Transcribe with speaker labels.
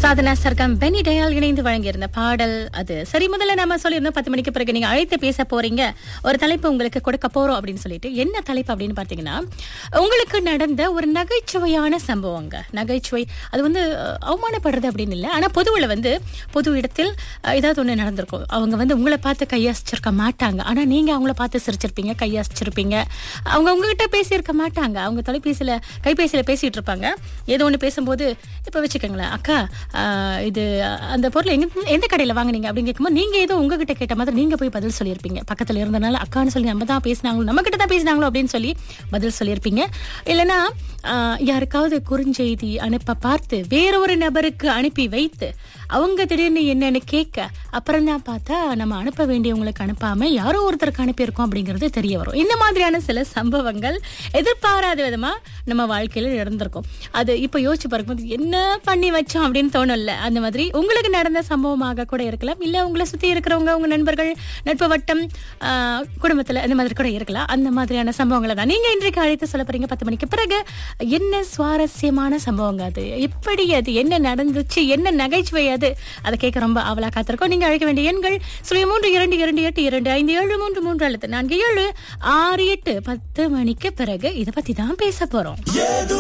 Speaker 1: சாதனா சர்க்கம் பெனி டயால் இணைந்து வழங்கியிருந்த பாடல் அது சரி முதல்ல நாம சொல்லியிருந்தோம் பத்து மணிக்கு பிறகு நீங்க அழைத்து பேச போறீங்க ஒரு தலைப்பு உங்களுக்கு கொடுக்க போறோம் அப்படின்னு சொல்லிட்டு என்ன தலைப்பு அப்படின்னு பாத்தீங்கன்னா உங்களுக்கு நடந்த ஒரு நகைச்சுவையான சம்பவங்க நகைச்சுவை அது வந்து அஹ், அவமானப்படுறது அப்படின்னு இல்லை ஆனா பொதுவில் வந்து பொது இடத்தில் அஹ், ஏதாவது ஒண்ணு நடந்திருக்கும் அவங்க வந்து உங்களை பார்த்து கையசிச்சிருக்க மாட்டாங்க ஆனா நீங்க அவங்கள பார்த்து சிரிச்சிருப்பீங்க கையசிச்சிருப்பீங்க அவங்க உங்ககிட்ட பேசியிருக்க மாட்டாங்க அவங்க தொலைபேசியில கைபேசியில பேசிட்டு இருப்பாங்க ஏதோ ஒண்ணு பேசும்போது இப்ப வச்சுக்கோங்களேன் அக்கா ஆஹ், இது அந்த பொருள் எங்க எந்த கடையில வாங்குனீங்க அப்படின்னு கேட்கும்போது நீங்க ஏதோ உங்ககிட்ட கேட்ட மாதிரி நீங்க போய் பதில் சொல்லியிருப்பீங்க பக்கத்துல இருந்தனால அக்கான்னு சொல்லி நம்ம தான் பேசினாங்களோ நம்ம கிட்ட தான் பேசினாங்களோ அப்படின்னு சொல்லி பதில் சொல்லியிருப்பீங்க இல்லைன்னா ஆஹ், யாருக்காவது குறுஞ்செய்தி அனுப்ப பார்த்து வேறொரு நபருக்கு அனுப்பி வைத்து அவங்க திடீர்னு என்னன்னு கேட்க அப்புறம் தான் பார்த்தா நம்ம அனுப்ப வேண்டியவங்களுக்கு அனுப்பாம யாரோ ஒருத்தருக்கு அனுப்பியிருக்கோம் அப்படிங்கிறது தெரிய வரும் இந்த மாதிரியான சில சம்பவங்கள் எதிர்பாராத விதமா நம்ம வாழ்க்கையில நடந்திருக்கும் அது இப்ப யோசிச்சு பார்க்கும்போது என்ன பண்ணி வச்சோம் அப்படின்னு தோணும்ல அந்த மாதிரி உங்களுக்கு நடந்த சம்பவமாக கூட இருக்கலாம் இல்ல உங்களை சுத்தி இருக்கிறவங்க உங்க நண்பர்கள் நட்பு வட்டம் ஆஹ், குடும்பத்துல இந்த மாதிரி கூட இருக்கலாம் அந்த மாதிரியான சம்பவங்களை தான் நீங்க இன்றைக்கு அழைத்து சொல்ல போறீங்க பத்து மணிக்கு பிறகு என்ன சுவாரஸ்யமான சம்பவங்க அது எப்படி அது என்ன நடந்துச்சு என்ன நகைச்சுவை அது அதை கேட்க ரொம்ப அவலா காத்திருக்கோம் நீங்க அழைக்க வேண்டிய எண்கள் சுழிய மூன்று இரண்டு இரண்டு எட்டு இரண்டு ஐந்து ஏழு மூன்று மூன்று அல்லது நான்கு ஏழு ஆறு எட்டு பத்து மணிக்கு பிறகு இதை பத்தி தான் பேச போறோம்
Speaker 2: ஏதோ